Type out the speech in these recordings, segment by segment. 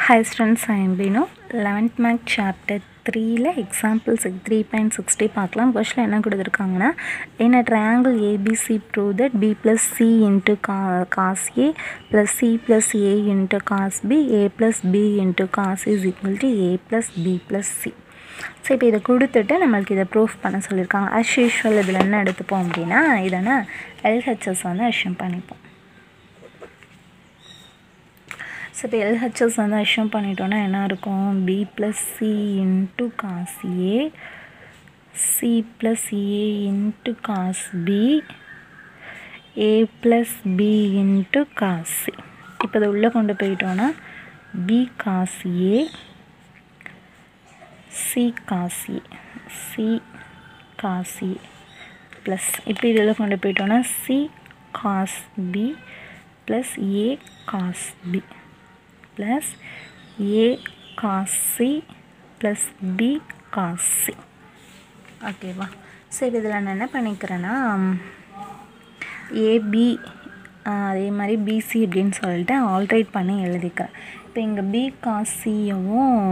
hi students I'm பீனோ eleventh மேக் chapter த்ரீல example six three point sixty பார்க்கலாம் கொஸ்டின் என்ன கொடுத்துருக்காங்கன்னா in a triangle ABC prove that B plus C into ca- cos A plus C plus A into cos B A plus B into cos is equal to A plus B plus C so இப்போ இதை கொடுத்துட்டு நம்மளுக்கு இதை proof பண்ண சொல்லியிருக்காங்க as usual இதில் என்ன எடுத்துப்போம் அப்படின்னா இதனை எல்ஹெச்எஸ் வந்து அஷ்யூம் பண்ணிப்போம் ஸோ இப்போ எல்ஹெச்எஸ் வந்து அஷ்யூம் பண்ணிட்டோன்னா என்ன இருக்கும் B plus C into cos A C plus A into cos B A plus B into cos C இப்போ இதை உள்ளே கொண்டு போயிட்டோன்னா B cos A C cos A C cos A plus இப்போ இதில் கொண்டு போயிட்டோன்னா C cos B plus A cos B plus A cos C plus B cos C ஓகேவா சரி இதில் நான் என்ன பண்ணிக்கிறேன்னா ஏபி அதே மாதிரி பிசி அப்படின்னு சொல்லிட்டு ஆல்ட்ரேட் பண்ணி எழுதிக்கிறேன் இப்போ இங்கே பி காஸ் சியவும்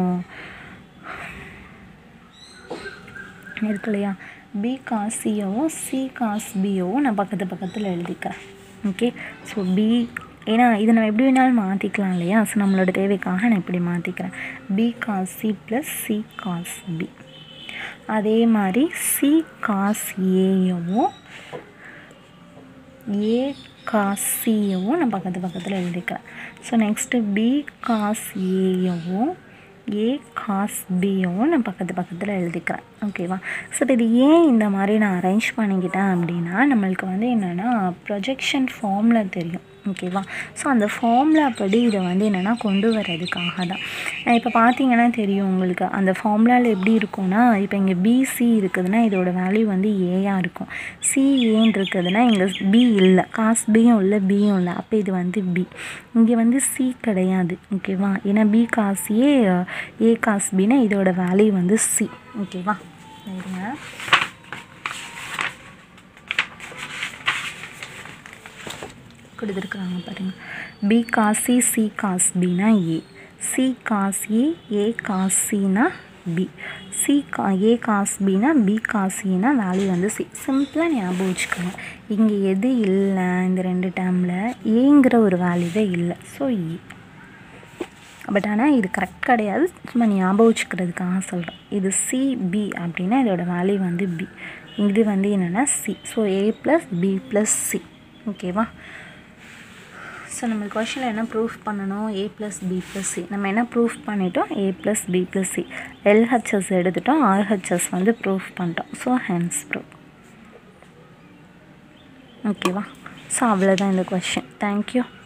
இருக்கு இல்லையா பி காஸ் சியவும் சி காஸ் பியவும் நான் பக்கத்து பக்கத்தில் எழுதிக்கிறேன் ஓகே ஸோ பி ஏன்னா இதை நம்ம எப்படி வேணாலும் மாற்றிக்கலாம் இல்லையா ஸோ நம்மளோட தேவைக்காக நான் இப்படி மாற்றிக்கிறேன் B cos C plus C cos B அதே மாதிரி சி காஸ் ஏயவும் ஏ காஸ் சியவும் நான் பக்கத்து பக்கத்தில் எழுதிக்கிறேன் ஸோ நெக்ஸ்ட்டு பி காஸ் ஏயவும் ஏ காஸ் பியும் நான் பக்கத்து பக்கத்தில் எழுதிக்கிறேன் ஓகேவா ஸோ இப்போ இது ஏன் இந்த மாதிரி நான் அரேஞ்ச் பண்ணிக்கிட்டேன் அப்படின்னா நம்மளுக்கு வந்து என்னென்னா ப்ரொஜெக்ஷன் ஃபார்மில் தெரியும் ஓகேவா ஸோ அந்த ஃபார்முலா படி இதை வந்து என்னென்னா கொண்டு வர்றதுக்காக தான் இப்போ பார்த்தீங்கன்னா தெரியும் உங்களுக்கு அந்த ஃபார்முலாவில் எப்படி இருக்கும்னா இப்போ இங்கே பிசி இருக்குதுன்னா இதோட வேல்யூ வந்து ஏயாக இருக்கும் சி ஏன்னு இருக்குதுன்னா இங்கே பி இல்லை காஸ் பியும் இல்லை பியும் இல்லை அப்போ இது வந்து பி இங்கே வந்து சி கிடையாது ஓகேவா ஏன்னா B cos A A cos பின்னா இதோட வேல்யூ வந்து சி ஓகேவா இருங்க கொடுத்துருக்குறாங்க பாருங்கள் பி காசி சி காஸ் பினா A C cos A A cos சினா B C cos A cos பினா பி காசினா வேல்யூ வந்து சி சிம்பிளாக ஞாபகம் வச்சுக்கோங்க இங்கே எது இல்லை இந்த ரெண்டு டேர்மில் ஏங்கிற ஒரு வேல்யூவே இல்லை ஸோ ஏ பட் ஆனால் இது கரெக்ட் கிடையாது சும்மா ஞாபகம் வச்சுக்கிறதுக்காக சொல்கிறேன் இது சி பி அப்படின்னா இதோட வேல்யூ வந்து பி இது வந்து என்னென்னா C so A plus B plus C ஓகேவா ஸோ நம்ம கொஷனில் என்ன ப்ரூஃப் பண்ணணும் A plus B plus C நம்ம என்ன ப்ரூஃப் பண்ணிட்டோம் A plus B plus C LHS எடுத்துட்டோம் ஆர்ஹெச்எஸ் வந்து ப்ரூஃப் பண்ணிட்டோம் ஸோ ஹேண்ட்ஸ் ப்ரூஃப் ஓகேவா ஸோ அவ்வளோதான் இந்த கொஷின் தேங்க்யூ